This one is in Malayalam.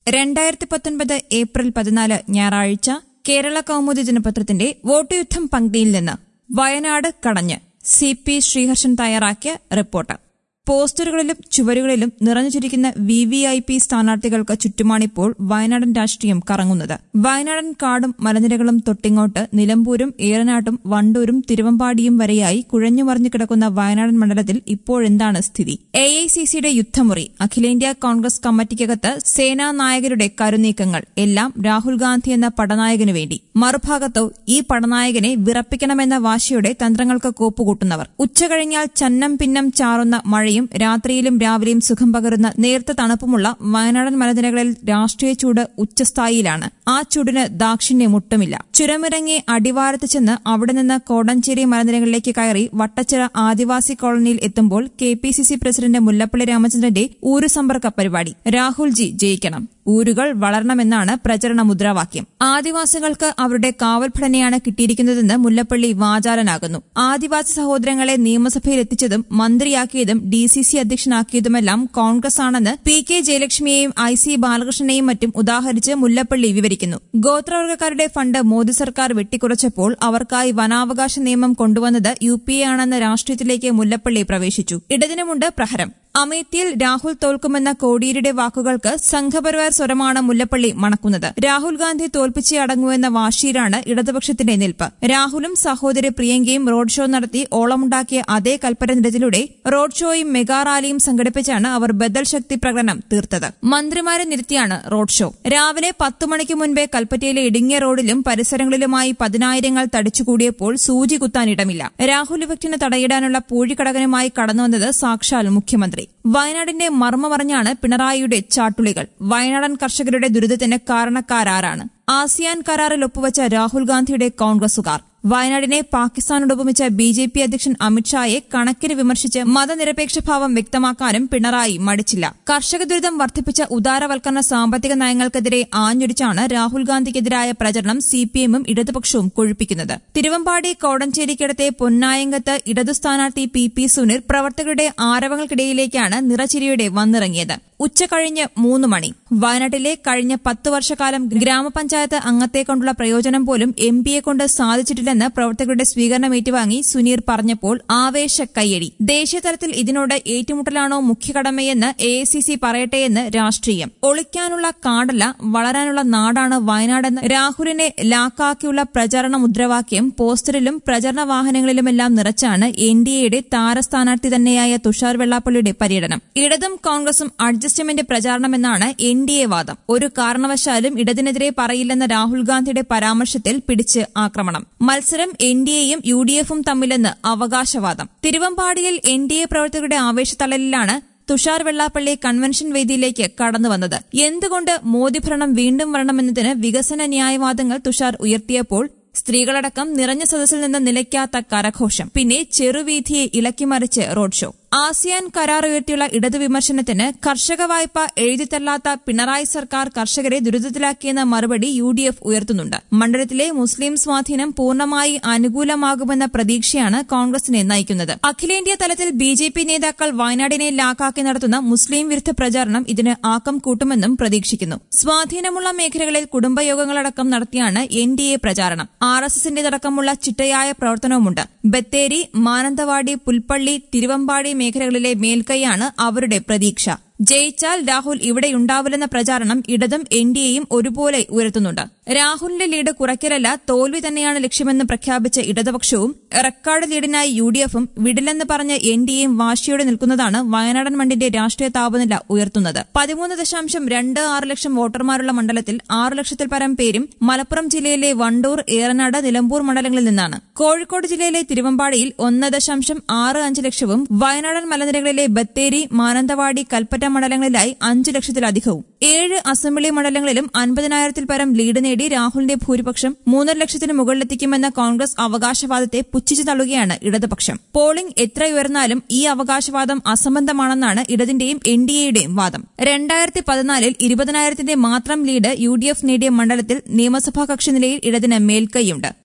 രണ്ടായിരത്തി പത്തൊൻപത് ഏപ്രിൽ പതിനാല് ഞായറാഴ്ച കേരള കൗമുദി ദിനപത്രത്തിന്റെ വോട്ട് യുദ്ധം പങ്ക്തിയിൽ നിന്ന് വയനാട് കടഞ്ഞ് സി പി ശ്രീഹർഷൻ തയ്യാറാക്കിയ റിപ്പോർട്ട് പോസ്റ്ററുകളിലും ചുവരുകളിലും നിറഞ്ഞുചിരിക്കുന്ന വി വി ഐ പി സ്ഥാനാർത്ഥികൾക്ക് ചുറ്റുമാണിപ്പോൾ വയനാടൻ രാഷ്ട്രീയം കറങ്ങുന്നത് വയനാടൻ കാടും മലനിരകളും തൊട്ടിങ്ങോട്ട് നിലമ്പൂരും ഏറനാട്ടും വണ്ടൂരും തിരുവമ്പാടിയും വരെയായി കുഴഞ്ഞുമറിഞ്ഞു കിടക്കുന്ന വയനാടൻ മണ്ഡലത്തിൽ ഇപ്പോഴെന്താണ് സ്ഥിതി എ ഐ സി സിയുടെ യുദ്ധമുറി അഖിലേന്ത്യാ കോൺഗ്രസ് കമ്മിറ്റിക്കകത്ത് സേനാ നായകരുടെ കരുനീക്കങ്ങൾ എല്ലാം രാഹുൽ ഗാന്ധി എന്ന പടനായകനു വേണ്ടി മറുഭാഗത്തോ ഈ പടനായകനെ വിറപ്പിക്കണമെന്ന വാശിയുടെ തന്ത്രങ്ങൾക്ക് കോപ്പുകൂട്ടുന്നവർ ഉച്ചകഴിഞ്ഞാൽ ചന്നം പിന്നം ചാറുന്ന മഴയും രാത്രിയിലും രാവിലെയും സുഖം പകരുന്ന നേർത്ത തണുപ്പുമുള്ള വയനാടൻ മലനിരകളിൽ രാഷ്ട്രീയ ചൂട് ഉച്ചസ്ഥായിയിലാണ് ആ ചൂടിന് ദാക്ഷിണ്യം ഒട്ടുമില്ല ചുരമിറങ്ങി അടിവാരത്ത് ചെന്ന് അവിടെ നിന്ന് കോടഞ്ചേരി മലനിരകളിലേക്ക് കയറി വട്ടച്ചിറ ആദിവാസി കോളനിയിൽ എത്തുമ്പോൾ K P C C president Mullappally രാമചന്ദ്രന്റെ ഊരുസമ്പർക്ക പരിപാടി രാഹുൽജി ജയിക്കണം ഊരുകൾ വളരണമെന്നാണ് പ്രചരണ മുദ്രാവാക്യം ആദിവാസികൾക്ക് അവരുടെ കാവൽഭടനെയാണ് കിട്ടിയിരിക്കുന്നതെന്ന് മുല്ലപ്പള്ളി വാചാലനാകുന്നു ആദിവാസി സഹോദരങ്ങളെ നിയമസഭയിൽ എത്തിച്ചതും മന്ത്രിയാക്കിയതും ഡി സി സി അധ്യക്ഷനാക്കിയതുമെല്ലാം കോൺഗ്രസ് ആണെന്ന് പി കെ ജയലക്ഷ്മിയെയും ഐ സി ബാലകൃഷ്ണനെയും മറ്റും ഉദാഹരിച്ച് മുല്ലപ്പള്ളി വിവരിക്കുന്നു ഗോത്രവർഗക്കാരുടെ ഫണ്ട് മോദി സർക്കാർ വെട്ടിക്കുറച്ചപ്പോൾ അവർക്കായി വനാവകാശ നിയമം കൊണ്ടുവന്നത് യു പി എ ആണെന്ന രാഷ്ട്രീയത്തിലേക്ക് മുല്ലപ്പള്ളി പ്രവേശിച്ചു ഇടതിനുമുണ്ട് പ്രഹരം അമേത്തിയിൽ രാഹുൽ തോൽക്കുമെന്ന കോടിയേരിയുടെ വാക്കുകൾക്ക് സംഘപരിവാർ സ്വരമാണ് മുല്ലപ്പള്ളി മണക്കുന്നത് രാഹുൽ ഗാന്ധി തോൽപ്പിച്ചേ അടങ്ങുവെന്ന വാശിയിലാണ് ഇടതുപക്ഷത്തിന്റെ നിൽപ്പ് രാഹുലും സഹോദരി പ്രിയങ്കയും റോഡ് ഷോ നടത്തി ഓളമുണ്ടാക്കിയ അതേ കൽപ്പന നിരത്തിലൂടെ റോഡ് ഷോയും മെഗാ റാലിയും സംഘടിപ്പിച്ചാണ് അവർ ബദൽ ശക്തി പ്രകടനം തീർത്തത് മന്ത്രിമാരെ നിരത്തിയാണ് റോഡ് ഷോ രാവിലെ പത്തു മണിക്ക് മുൻപേ കൽപ്പറ്റയിലെ ഇടുങ്ങിയ റോഡിലും പരിസരങ്ങളിലുമായി പതിനായിരങ്ങൾ തടിച്ചുകൂടിയപ്പോൾ സൂചി കുത്താനിടമില്ല രാഹുൽ ഇഫക്റ്റിന് തടയിടാനുള്ള പൂഴിക്കടകനുമായി കടന്നുവന്നത് സാക്ഷാൽ മുഖ്യമന്ത്രി വയനാടിന്റെ മർമ്മമറിഞ്ഞാണ് പിണറായിയുടെ ചാട്ടുളികൾ വയനാടൻ കർഷകരുടെ ദുരിതത്തിന് കാരണക്കാരാരാണ് ആസിയാൻ കരാറിൽ ഒപ്പുവച്ച രാഹുൽ ഗാന്ധിയുടെ കോൺഗ്രസുകാർ വയനാടിനെ പാകിസ്ഥാനോട് ഉപമിച്ച ബി ജെ പി അധ്യക്ഷൻ അമിത്ഷായെ കണക്കിന് വിമർശിച്ച് മതനിരപേക്ഷ ഭാവം വ്യക്തമാക്കാനും പിണറായി മടിച്ചില്ല കർഷക ദുരിതം വർദ്ധിപ്പിച്ച ഉദാരവൽക്കരണ സാമ്പത്തിക നയങ്ങൾക്കെതിരെ ആഞ്ഞൊടിച്ചാണ് രാഹുൽ ഗാന്ധിക്കെതിരായ പ്രചരണം സിപിഎമ്മും ഇടതുപക്ഷവും കൊഴുപ്പിക്കുന്നത് തിരുവമ്പാടി കോടഞ്ചേരിക്കടുത്തെ പൊന്നായങ്കത്ത് ഇടതു സ്ഥാനാർത്ഥി പി പി സുനിൽ പ്രവർത്തകരുടെ ആരവങ്ങൾക്കിടയിലേക്കാണ് നിറച്ചിരിയുടെ വന്നിറങ്ങിയത് ഉച്ചകഴിഞ്ഞ് മൂന്ന് മണി വയനാട്ടിലെ കഴിഞ്ഞ പത്ത് വർഷക്കാലം ഗ്രാമപഞ്ചായത്ത് അംഗത്തെ കൊണ്ടുള്ള പ്രയോജനം പോലും എം പിയെ കൊണ്ട് സാധിച്ചിട്ടില്ലെന്ന് പ്രവർത്തകരുടെ സ്വീകരണം ഏറ്റുവാങ്ങി സുനീർ പറഞ്ഞപ്പോൾ ആവേശ കയ്യടി ദേശീയതലത്തിൽ ഇതിനോട് ഏറ്റുമുട്ടലാണോ മുഖ്യകടമയെന്ന് എ പറയട്ടെയെന്ന് രാഷ്ട്രീയം ഒളിക്കാനുള്ള കാടല്ല വളരാനുള്ള നാടാണ് വയനാടെന്ന് രാഹുലിനെ ലാക്കാക്കിയുള്ള പ്രചരണ മുദ്രാവാക്യം പോസ്റ്ററിലും പ്രചരണ വാഹനങ്ങളിലുമെല്ലാം നിറച്ചാണ് എൻ ഡി എയുടെ താരസ്ഥാനാർത്ഥി തന്നെയായ തുഷാർ വെള്ളാപ്പള്ളിയുടെ പര്യടനം ഇടതും കോൺഗ്രസും അഡ്ജസ്റ്റ്മെന്റ് പ്രചാരണമെന്നാണ് എൻ ഡി എ വാദം ഒരു കാരണവശാലും ഇടതിനെതിരെ പറയില്ലെന്ന രാഹുൽ ഗാന്ധിയുടെ പരാമർശത്തിൽ പിടിച്ച് ആക്രമണം മത്സരം എൻ ഡി എയും യു ഡി എഫും തമ്മിലെന്ന് അവകാശവാദം തിരുവമ്പാടിയിൽ എൻ ഡി എ പ്രവർത്തകരുടെ ആവേശത്തളലിലാണ് തുഷാർ വെള്ളാപ്പള്ളി കൺവെൻഷൻ വേദിയിലേക്ക് കടന്നുവന്നത് എന്തുകൊണ്ട് മോദി ഭരണം വീണ്ടും വരണമെന്നതിന് വികസന ന്യായവാദങ്ങൾ തുഷാർ ഉയർത്തിയപ്പോൾ സ്ത്രീകളടക്കം നിറഞ്ഞ സദസ്സിൽ നിന്ന് നിലയ്ക്കാത്ത കരഘോഷം പിന്നെ ചെറുവീഥിയെ ഇളക്കിമറിച്ച് റോഡ് ഷോ ആസിയാൻ കരാർ ഉയർത്തിയുള്ള ഇടതു വിമർശനത്തിന് കർഷക വായ്പ എഴുതിത്തള്ളാത്ത പിണറായി സർക്കാർ കർഷകരെ ദുരിതത്തിലാക്കിയെന്ന മറുപടി യു ഡി എഫ് ഉയർത്തുന്നുണ്ട് മണ്ഡലത്തിലെ മുസ്ലിം സ്വാധീനം പൂർണ്ണമായി അനുകൂലമാകുമെന്ന പ്രതീക്ഷയാണ് കോൺഗ്രസിനെ നയിക്കുന്നത് അഖിലേന്ത്യാ തലത്തിൽ ബി ജെ പി നേതാക്കൾ വയനാടിനെ ലാക്കാക്കി നടത്തുന്ന മുസ്ലിം വിരുദ്ധ പ്രചാരണം ഇതിന് ആക്കം കൂട്ടുമെന്നും പ്രതീക്ഷിക്കുന്നു സ്വാധീനമുള്ള മേഖലകളിൽ കുടുംബയോഗങ്ങളടക്കം നടത്തിയാണ് എൻ ഡി എ പ്രചാരണം ആർ എസ് എസിന്റേതടക്കമുള്ള ചിട്ടയായ പ്രവർത്തനവുമുണ്ട് ബത്തേരി മാനന്തവാടി പുൽപ്പള്ളി തിരുവമ്പാടി മേഖലകളിലെ മേൽക്കൈയാണ് അവരുടെ പ്രതീക്ഷ ജയിച്ചാൽ രാഹുൽ ഇവിടെയുണ്ടാവില്ലെന്ന പ്രചാരണം ഇടതും എൻ ഡി എയും ഒരുപോലെ ഉയർത്തുന്നുണ്ട് രാഹുലിന്റെ ലീഡ് കുറയ്ക്കലല്ല തോൽവി തന്നെയാണ് ലക്ഷ്യമെന്ന് പ്രഖ്യാപിച്ച ഇടതുപക്ഷവും റെക്കോർഡ് ലീഡിനായി യു ഡി എഫും വിടില്ലെന്ന് പറഞ്ഞ് എൻ ഡി എയും വാശിയോടെ നിൽക്കുന്നതാണ് വയനാടൻ മണ്ഡിന്റെ രാഷ്ട്രീയ താപനില ഉയർത്തുന്നത് പതിമൂന്ന് ദശാംശം രണ്ട് ആറ് ലക്ഷം വോട്ടർമാരുള്ള മണ്ഡലത്തിൽ ആറ് ലക്ഷത്തിൽ പരം പേരും മലപ്പുറം ജില്ലയിലെ വണ്ടൂർ ഏറനാട് നിലമ്പൂർ മണ്ഡലങ്ങളിൽ നിന്നാണ് കോഴിക്കോട് ജില്ലയിലെ തിരുവമ്പാടിയിൽ ഒന്ന് ദശാംശം ആറ് അഞ്ച് ലക്ഷവും വയനാടൻ മലനിരകളിലെ ബത്തേരി മാനന്തവാടി കൽപ്പറ്റ മണ്ഡലങ്ങളിലായി അഞ്ച് ലക്ഷത്തിലധികവും ഏഴ് അസംബ്ലി മണ്ഡലങ്ങളിലും അൻപതിനായിരത്തിൽ പരം ലീഡ് നേടി രാഹുലിന്റെ ഭൂരിപക്ഷം മൂന്നര ലക്ഷത്തിന് മുകളിലെത്തിക്കുമെന്ന കോൺഗ്രസ് അവകാശവാദത്തെ പുച്ഛിച്ചു തള്ളുകയാണ് ഇടതുപക്ഷം പോളിംഗ് എത്ര ഉയർന്നാലും ഈ അവകാശവാദം അസംബന്ധമാണെന്നാണ് ഇടതിന്റെയും എൻ ഡി എയുടെയും വാദം രണ്ടായിരത്തി പതിനാലിൽ ഇരുപതിനായിരത്തിന്റെ മാത്രം ലീഡ് യു ഡി എഫ് നേടിയ മണ്ഡലത്തിൽ നിയമസഭാ കക്ഷി നിലയിൽ ഇടതിന് മേൽക്കൈയുണ്ട്